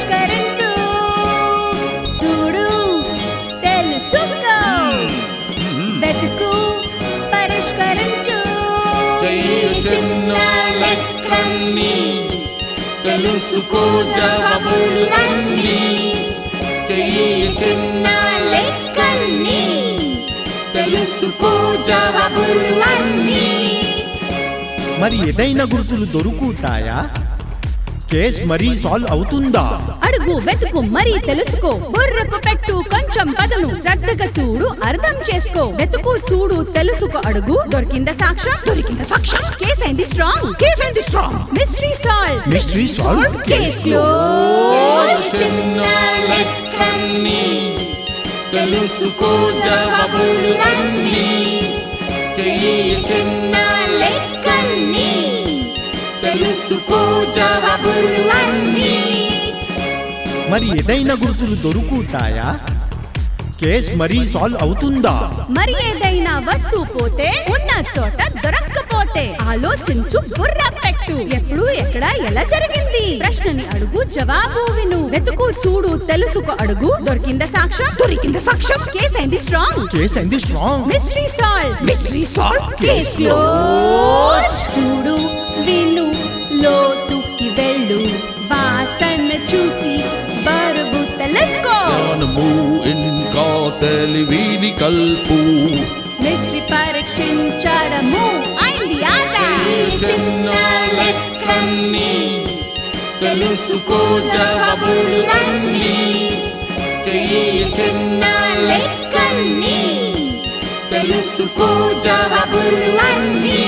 పరిష్కరించు చూడు తెలుసుకో వెతుకు పరిష్కరించు చెయ్యి చిన్న లెక్కన్ని తెలుసుకో జవాబులు అన్నీ చెయ్యి చిన్న లెక్కన్ని తెలుసుకో జవాబులు అన్నీ మరి ఏదైనా గుర్తులు దొరుకుతాయా కేస్ మరీ సాల్వ్ అవుతుందా అడుగు వెతుకు మరీ తెలుసుకో బుర్రకు పెట్టు కొంచెం పదను శ్రద్ధగా చూడు అర్థం చేసుకో వెతుకు చూడు తెలుసుకో అడుగు దొరికింద సాక్ష్యం దొరికింద సాక్ష్యం కేస్ అయింది స్ట్రాంగ్ కేస్ అయింది strong mystery solve Mystery solved, case చెయ్యి క్లోజ్ చిన్న లెక్కన్ని తెలుసుకో జవాబులు అన్నీ చెయ్యి చిన్న లెక్కన్ని తెలుసుకో జవాబులు అన్నీ మరి ఏదైనా గుర్తులు దొరుకుతాయా కేస్ మరీ సాల్వ్ అవుతుందా మరి ఏదైనా వస్తువు పోతే ఉన్న చోట దొరక్కపోతే ఆలోచించు బుర్ర పెట్టు ఎప్పుడు ఎక్కడ ఎలా జరిగింది ప్రశ్నని అడుగు జవాబు విను వెతుకు చూడు తెలుసుకో అడుగు దొరికింద సాక్ష్యం దొరికింద సాక్ష్యం కేస్ అయింది స్ట్రాంగ్ కేస్ అయింది strong mystery solve mystery solve case close చూడు విను లోతుకి వెళ్ళు వాసన చూసి బరువు తెలుసుకో జ్ఞానము ఇంకా తెలివిని కల్పు మిస్టరీ పరీక్షించడము అయింది ఆట చిన్న లెక్కన్ని తెలుసుకో జవాబులు అన్నీ చెయ్యి చిన్న లెక్కన్ని తెలుసుకో జవాబులు అన్నీ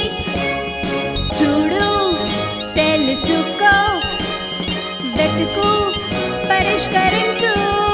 చూడు తెలుసుకో వెతుకు పరిష్కరించు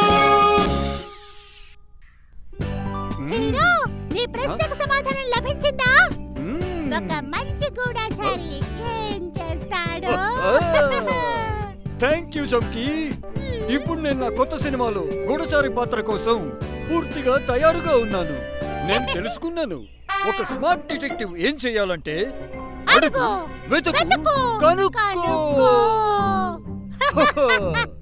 హీరో నీ ప్రశ్నకు సమాధానం లభించిందా ఒక మంచి గూఢచారి ఏం చేస్తాడు థ్యాంక్ యూ చంకీ ఇప్పుడు నేను నా కొత్త సినిమాలో గూఢచారి పాత్ర కోసం పూర్తిగా తయారుగా ఉన్నాను నేను తెలుసుకున్నాను ఒక స్మార్ట్ డిటెక్టివ్ ఏం చేయాలంటే అడుగు వెతుకు వెతుకు కనుక్కో కనుక్కో.